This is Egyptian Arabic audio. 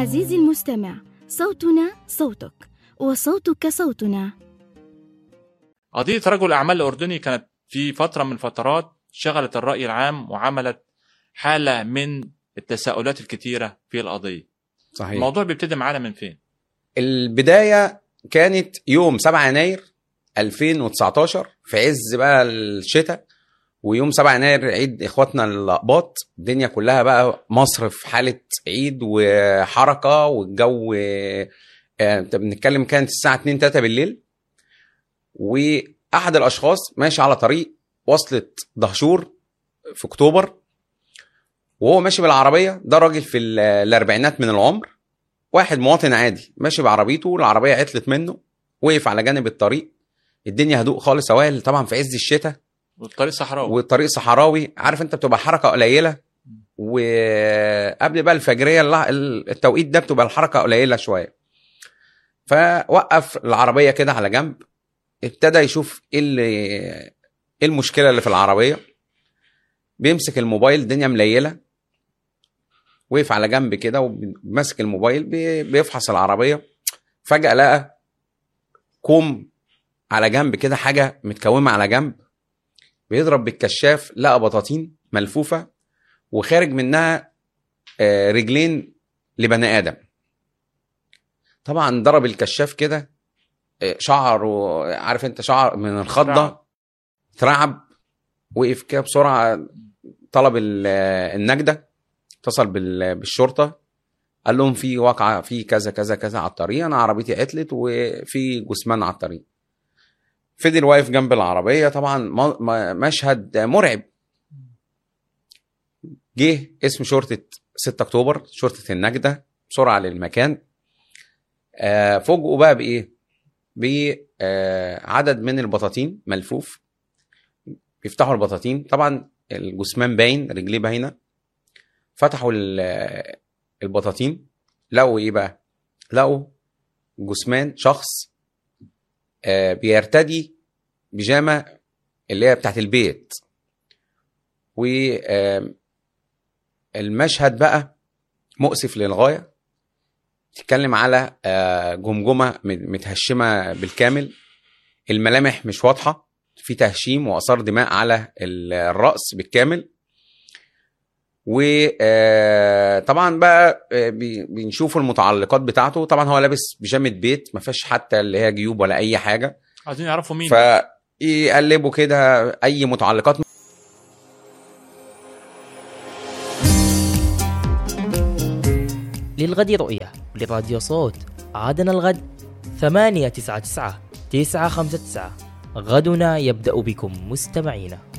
عزيزي المستمع صوتنا صوتك وصوتك صوتنا قضية رجل الأعمال الأردني كانت في فترة من الفترات شغلت الرأي العام وعملت حالة من التساؤلات الكتيرة في القضية صحيح الموضوع بيبتدي معانا من فين؟ البدايه كانت يوم 7 يناير 2019 في عز بقى الشتاء ويوم 7 يناير عيد اخواتنا الاقباط الدنيا كلها بقى مصر في حاله عيد وحركه والجو آه، انت بنتكلم كانت الساعه 2 3 بالليل واحد الاشخاص ماشي على طريق وصلت دهشور في اكتوبر وهو ماشي بالعربيه ده راجل في ال- الاربعينات من العمر واحد مواطن عادي ماشي بعربيته العربيه عطلت منه وقف على جانب الطريق الدنيا هدوء خالص اوائل طبعا في عز الشتاء والطريق صحراوي والطريق صحراوي عارف انت بتبقى حركه قليله وقبل بقى الفجريه الل- التوقيت ده بتبقى الحركه قليله شويه فوقف العربيه كده على جنب ابتدى يشوف ايه اللي ايه المشكله اللي في العربيه بيمسك الموبايل الدنيا مليله وقف على جنب كده وماسك الموبايل بي- بيفحص العربيه فجاه لقى كوم على جنب كده حاجه متكومه على جنب بيضرب بالكشاف لقى بطاطين ملفوفه وخارج منها آه، رجلين لبني ادم طبعا ضرب الكشاف كده آه، شعره عارف انت شعر من الخضه اترعب. اترعب وقف كده بسرعه طلب ال- آه، النجده اتصل بال- بالشرطه قال لهم في واقعه في كذا كذا كذا على الطريق انا عربيتي عطلت وفي جثمان على الطريق فضل واقف جنب العربيه طبعا م- م- مشهد مرعب جه اسم شرطه 6 اكتوبر شرطه النجده بسرعه للمكان آه، فوجئوا بقى بايه بعدد من البطاطين ملفوف بيفتحوا البطاطين طبعا الجثمان باين رجليه باينه فتحوا ال- البطاطين لقوا ايه بقى لقوا جثمان شخص آه، بيرتدي بيجامه اللي هي بتاعت البيت و آم، المشهد بقى مؤسف للغايه تتكلم على آه، جمجمه م- متهشمه بالكامل الملامح مش واضحه في تهشيم واثار دماء على ال- الراس بالكامل وطبعا بقى آه، بي- بنشوف المتعلقات بتاعته طبعا هو لابس بيجامه بيت ما فيهاش حتى اللي هي جيوب ولا اي حاجه عايزين يعرفوا مين فيقلبوا كده اي متعلقات للغد رؤية لراديو صوت عادنا الغد ثمانية تسعة تسعة تسعة خمسة تسعة غدنا يبدأ بكم مستمعينا